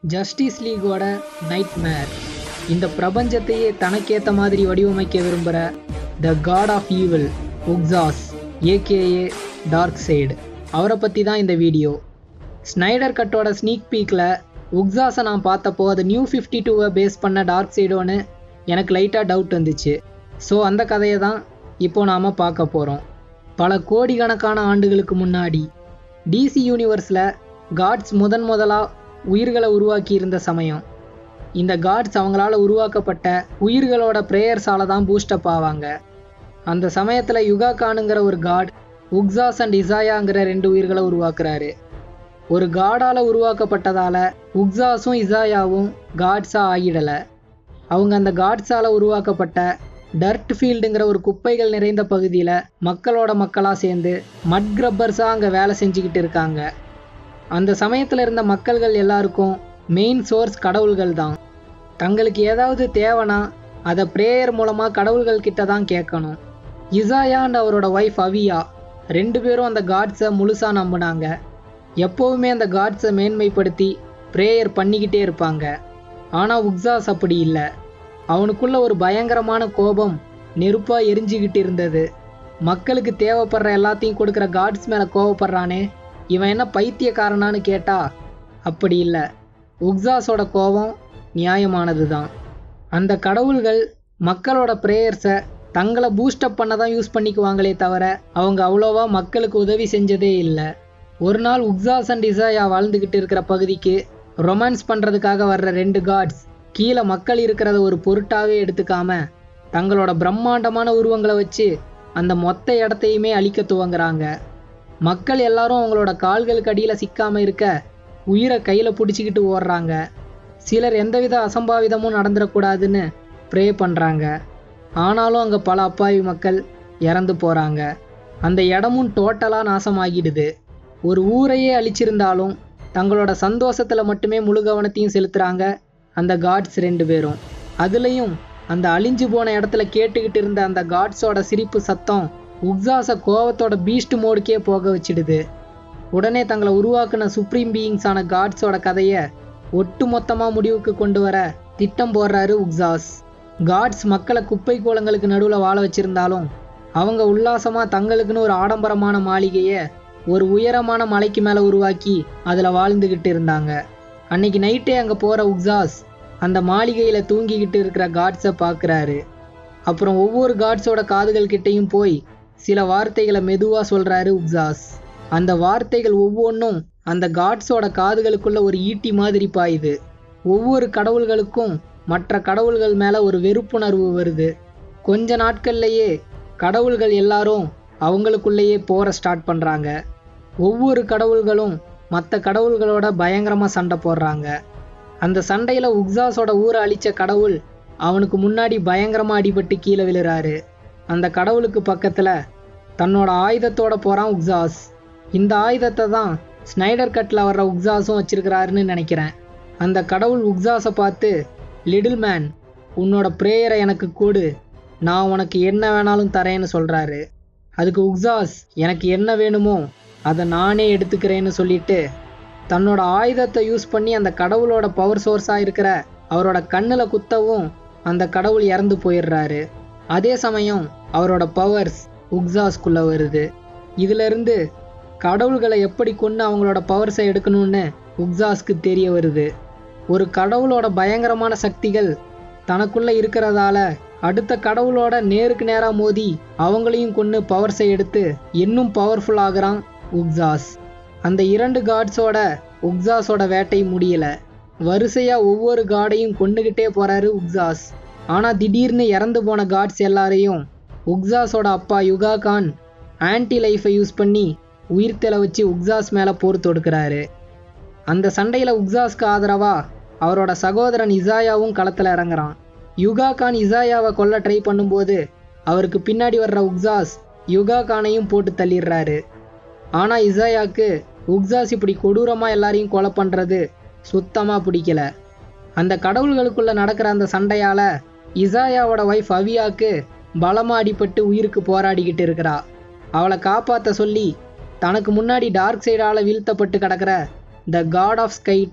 justice லீகோட nightmare இந்த பிரபஞ்சத்தையே தனக்கேற்ற மாதிரி வடிவமைக்க விரும்புகிற the god of evil Uxas AKA dark side அவரை பற்றி தான் இந்த வீடியோ ஸ்னைடர் கட்டோட ஸ்னீக் பீக்கில் உக்ஸாஸை நான் பார்த்தப்போ அது நியூ ஃபிஃப்டி டூவை பேஸ் பண்ண டார்க் சைடோன்னு எனக்கு லைட்டாக டவுட் வந்துச்சு ஸோ அந்த கதையை தான் இப்போ நாம் பார்க்க போகிறோம் பல கோடிக்கணக்கான ஆண்டுகளுக்கு முன்னாடி டிசி யூனிவர்ஸில் காட்ஸ் முதன் முதலாக உயிர்களை உருவாக்கி இருந்த சமயம் இந்த காட்ஸ் அவங்களால உருவாக்கப்பட்ட உயிர்களோட ப்ரேயர்ஸால தான் பூஸ்டப் ஆவாங்க அந்த சமயத்தில் யுகா கானுங்கிற ஒரு காட் உக்ஸாஸ் அண்ட் இசாயாங்கிற ரெண்டு உயிர்களை உருவாக்குறாரு ஒரு காடால உருவாக்கப்பட்டதால உக்ஸாஸும் இசாயாவும் காட்ஸா ஆகிடலை அவங்க அந்த காட்ஸால உருவாக்கப்பட்ட டர்ட் ஃபீல்டுங்கிற ஒரு குப்பைகள் நிறைந்த பகுதியில் மக்களோட மக்களாக சேர்ந்து மட் கிரப்பர்ஸாக அங்கே வேலை செஞ்சுக்கிட்டு இருக்காங்க அந்த சமயத்தில் இருந்த மக்கள்கள் எல்லாருக்கும் மெயின் சோர்ஸ் கடவுள்கள் தான் தங்களுக்கு ஏதாவது தேவைன்னா அதை ப்ரேயர் மூலமாக கடவுள்கள் கிட்ட தான் கேட்கணும் இசாயா அண்ட் அவரோட ஒய்ஃப் அவியா ரெண்டு பேரும் அந்த காட்ஸை முழுசாக நம்பினாங்க எப்போவுமே அந்த காட்ஸை மேன்மைப்படுத்தி ப்ரேயர் பண்ணிக்கிட்டே இருப்பாங்க ஆனால் உக்ஸாஸ் அப்படி இல்லை அவனுக்குள்ள ஒரு பயங்கரமான கோபம் நெருப்பாக எரிஞ்சுக்கிட்டு இருந்தது மக்களுக்கு தேவைப்படுற எல்லாத்தையும் கொடுக்குற காட்ஸ் மேலே கோவப்படுறானே இவன் என்ன பைத்தியக்காரனான்னு கேட்டா அப்படி இல்லை உக்ஸாஸோட கோபம் நியாயமானது தான் அந்த கடவுள்கள் மக்களோட ப்ரேயர்ஸை தங்களை பூஸ்டப் பண்ண தான் யூஸ் பண்ணிக்குவாங்களே தவிர அவங்க அவ்வளோவா மக்களுக்கு உதவி செஞ்சதே இல்லை ஒரு நாள் உக்ஸாஸ் அண்ட் இசாயா வாழ்ந்துக்கிட்டு இருக்கிற பகுதிக்கு ரொமான்ஸ் பண்ணுறதுக்காக வர்ற ரெண்டு காட்ஸ் கீழே மக்கள் இருக்கிறத ஒரு பொருட்டாவே எடுத்துக்காம தங்களோட பிரம்மாண்டமான உருவங்களை வச்சு அந்த மொத்த இடத்தையுமே அழிக்க துவங்குறாங்க மக்கள் எல்லாரும் அவங்களோட கால்களுக்கு அடியில் சிக்காம இருக்க உயிரை கையில் பிடிச்சிக்கிட்டு ஓடுறாங்க சிலர் எந்தவித அசம்பாவிதமும் நடந்துடக்கூடாதுன்னு ப்ரே பண்ணுறாங்க ஆனாலும் அங்கே பல அப்பாவி மக்கள் இறந்து போகிறாங்க அந்த இடமும் டோட்டலாக நாசமாகிடுது ஒரு ஊரையே அழிச்சிருந்தாலும் தங்களோட சந்தோஷத்தில் மட்டுமே முழு கவனத்தையும் செலுத்துகிறாங்க அந்த காட்ஸ் ரெண்டு பேரும் அதுலேயும் அந்த அழிஞ்சு போன இடத்துல கேட்டுக்கிட்டு இருந்த அந்த காட்ஸோட சிரிப்பு சத்தம் உக்ஸாஸை கோவத்தோட பீஸ்ட் மோடுக்கே போக வச்சிடுது உடனே தங்களை உருவாக்குன சுப்ரீம் பீயிங்ஸான காட்ஸோட கதையை ஒட்டு மொத்தமாக முடிவுக்கு கொண்டு வர திட்டம் போடுறாரு உக்ஸாஸ் காட்ஸ் மக்களை குப்பை கோலங்களுக்கு நடுவில் வாழ வச்சிருந்தாலும் அவங்க உல்லாசமாக தங்களுக்குன்னு ஒரு ஆடம்பரமான மாளிகையை ஒரு உயரமான மலைக்கு மேலே உருவாக்கி அதில் வாழ்ந்துக்கிட்டு இருந்தாங்க அன்னைக்கு நைட்டே அங்கே போகிற உக்ஸாஸ் அந்த மாளிகையில் தூங்கிக்கிட்டு இருக்கிற காட்ஸை பார்க்குறாரு அப்புறம் ஒவ்வொரு காட்ஸோட காதுகள் கிட்டேயும் போய் சில வார்த்தைகளை மெதுவாக சொல்கிறாரு உக்ஸாஸ் அந்த வார்த்தைகள் ஒவ்வொன்றும் அந்த காட்ஸோட காதுகளுக்குள்ள ஒரு ஈட்டி மாதிரி பாயுது ஒவ்வொரு கடவுள்களுக்கும் மற்ற கடவுள்கள் மேலே ஒரு வெறுப்புணர்வு வருது கொஞ்ச நாட்கள்லையே கடவுள்கள் எல்லாரும் அவங்களுக்குள்ளேயே போற ஸ்டார்ட் பண்ணுறாங்க ஒவ்வொரு கடவுள்களும் மற்ற கடவுள்களோட பயங்கரமாக சண்டை போடுறாங்க அந்த சண்டையில் உக்ஸாஸோட ஊரை அழிச்ச கடவுள் அவனுக்கு முன்னாடி பயங்கரமாக அடிபட்டு கீழே விழுறாரு அந்த கடவுளுக்கு பக்கத்தில் தன்னோட ஆயுதத்தோட போகிறான் உக்ஸாஸ் இந்த ஆயுதத்தை தான் ஸ்னைடர் கட்டில் வர்ற உக்ஸாஸும் வச்சிருக்கிறாருன்னு நினைக்கிறேன் அந்த கடவுள் உக்ஸாஸை பார்த்து லிடில் மேன் உன்னோட ப்ரேயரை எனக்கு கொடு நான் உனக்கு என்ன வேணாலும் தரேன்னு சொல்கிறாரு அதுக்கு உக்ஸாஸ் எனக்கு என்ன வேணுமோ அதை நானே எடுத்துக்கிறேன்னு சொல்லிட்டு தன்னோட ஆயுதத்தை யூஸ் பண்ணி அந்த கடவுளோட பவர் சோர்ஸாக இருக்கிற அவரோட கண்ணில் குத்தவும் அந்த கடவுள் இறந்து போயிடுறாரு அதே சமயம் அவரோட பவர்ஸ் உக்ஸாஸ்குள்ளே வருது இதிலிருந்து கடவுள்களை எப்படி கொண்டு அவங்களோட பவர்ஸை எடுக்கணும்னு உக்ஸாஸ்க்கு தெரிய வருது ஒரு கடவுளோட பயங்கரமான சக்திகள் தனக்குள்ள இருக்கிறதால அடுத்த கடவுளோட நேருக்கு நேராக மோதி அவங்களையும் கொண்டு பவர்ஸை எடுத்து இன்னும் பவர்ஃபுல் ஆகுறான் உக்ஸாஸ் அந்த இரண்டு காட்ஸோட உக்ஸாஸோட வேட்டை முடியல வரிசையா ஒவ்வொரு காடையும் கொண்டுகிட்டே போறாரு உக்ஸாஸ் ஆனா திடீர்னு இறந்து போன காட்ஸ் எல்லாரையும் உக்ஸாஸோட அப்பா யுகா கான் ஆன்டி லைஃபை யூஸ் பண்ணி உயிர்த்தெலை வச்சு உக்ஸாஸ் மேலே போர் தொடுக்கிறாரு அந்த சண்டையில் உக்ஸாஸ்க்கு ஆதரவா அவரோட சகோதரன் இசாயாவும் களத்தில் இறங்குறான் யுகா கான் இசாயாவை கொல்ல ட்ரை பண்ணும்போது அவருக்கு பின்னாடி வர்ற உக்ஸாஸ் யுகா கானையும் போட்டு தள்ளிடுறாரு ஆனால் இசாயாக்கு உக்ஸாஸ் இப்படி கொடூரமாக எல்லாரையும் கொலை பண்ணுறது சுத்தமாக பிடிக்கல அந்த கடவுள்களுக்குள்ள நடக்கிற அந்த சண்டையால் இசாயாவோட ஒய்ஃப் அவியாக்கு பலமாக அடிபட்டு உயிருக்கு போராடிக்கிட்டு இருக்கிறா அவளை காப்பாற்ற சொல்லி தனக்கு முன்னாடி டார்க் சைடால் வீழ்த்தப்பட்டு கிடக்கிற த காட் ஆஃப் ஸ்கைட்ட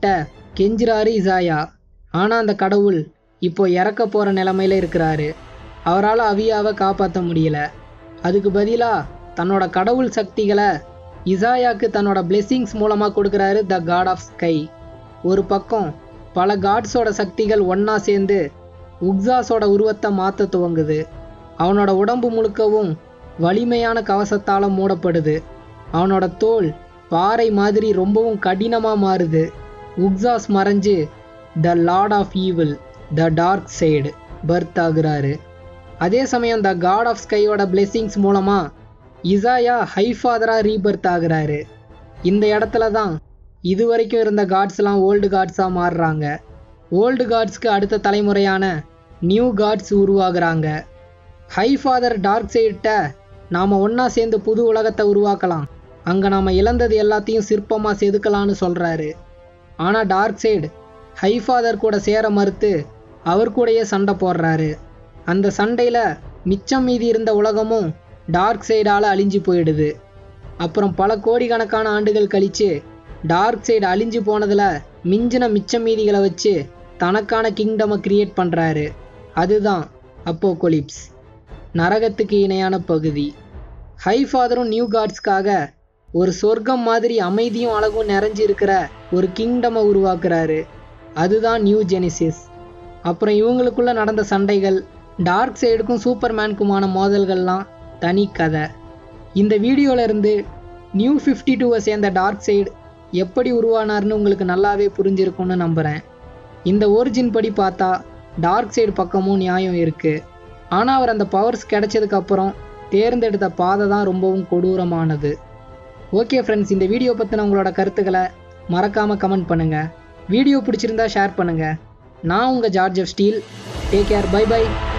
கெஞ்சுறாரு இசாயா ஆனால் அந்த கடவுள் இப்போ இறக்க போகிற நிலமையில இருக்கிறாரு அவரால் அவியாவை காப்பாற்ற முடியல அதுக்கு பதிலாக தன்னோட கடவுள் சக்திகளை இசாயாக்கு தன்னோட பிளெஸ்ஸிங்ஸ் மூலமாக கொடுக்குறாரு த காட் ஆஃப் ஸ்கை ஒரு பக்கம் பல காட்ஸோட சக்திகள் ஒன்றா சேர்ந்து உக்ஸாஸோட உருவத்தை மாற்ற துவங்குது அவனோட உடம்பு முழுக்கவும் வலிமையான கவசத்தால் மூடப்படுது அவனோட தோல் பாறை மாதிரி ரொம்பவும் கடினமாக மாறுது உக்ஸாஸ் மறைஞ்சு the lord of evil the dark side birth ஆகுறாரு அதே சமயம் த காட் ஆஃப் ஸ்கையோட பிளெஸ்ஸிங்ஸ் மூலமாக இசாயா ஹைஃபாதராக ரீபர்த் ஆகுறாரு இந்த இடத்துல தான் இது வரைக்கும் இருந்த காட்ஸ்லாம் ஓல்டு காட்ஸாக மாறுறாங்க ஓல்டு காட்ஸ்க்கு அடுத்த தலைமுறையான நியூ காட்ஸ் உருவாகுறாங்க ஹைஃபாதர் டார்க் சைட்ட நாம் ஒன்றா சேர்ந்து புது உலகத்தை உருவாக்கலாம் அங்கே நாம் இழந்தது எல்லாத்தையும் சிற்பமாக செதுக்கலான்னு சொல்கிறாரு ஆனால் டார்க் சைடு ஹைஃபாதர் கூட சேர மறுத்து அவர் கூடயே சண்டை போடுறாரு அந்த சண்டையில் மிச்சம் மீதி இருந்த உலகமும் டார்க் சைடால் அழிஞ்சு போயிடுது அப்புறம் பல கோடிக்கணக்கான ஆண்டுகள் கழித்து டார்க் சைடு அழிஞ்சு போனதில் மிஞ்சின மிச்சம் மீதிகளை வச்சு தனக்கான கிங்டமை கிரியேட் பண்ணுறாரு அதுதான் அப்போகொலிப்ஸ் நரகத்துக்கு இணையான பகுதி ஹைஃபாதரும் நியூ காட்ஸ்க்காக ஒரு சொர்க்கம் மாதிரி அமைதியும் அழகும் நிறைஞ்சு இருக்கிற ஒரு கிங்டமை உருவாக்குறாரு அதுதான் நியூ ஜெனிசிஸ் அப்புறம் இவங்களுக்குள்ள நடந்த சண்டைகள் டார்க் சைடுக்கும் சூப்பர்மேனுக்குமான மோதல்கள்லாம் தனி கதை இந்த வீடியோல இருந்து நியூ ஃபிஃப்டி டூவை சேர்ந்த டார்க் சைடு எப்படி உருவானார்னு உங்களுக்கு நல்லாவே புரிஞ்சிருக்கும்னு நம்புகிறேன் இந்த ஒரிஜின் படி பார்த்தா டார்க் சைடு பக்கமும் நியாயம் இருக்குது ஆனால் அவர் அந்த பவர்ஸ் கிடைச்சதுக்கு அப்புறம் தேர்ந்தெடுத்த பாதை தான் ரொம்பவும் கொடூரமானது ஓகே ஃப்ரெண்ட்ஸ் இந்த வீடியோ பற்றின உங்களோட கருத்துக்களை மறக்காமல் கமெண்ட் பண்ணுங்கள் வீடியோ பிடிச்சிருந்தா ஷேர் பண்ணுங்கள் நான் உங்கள் George of steel take care bye by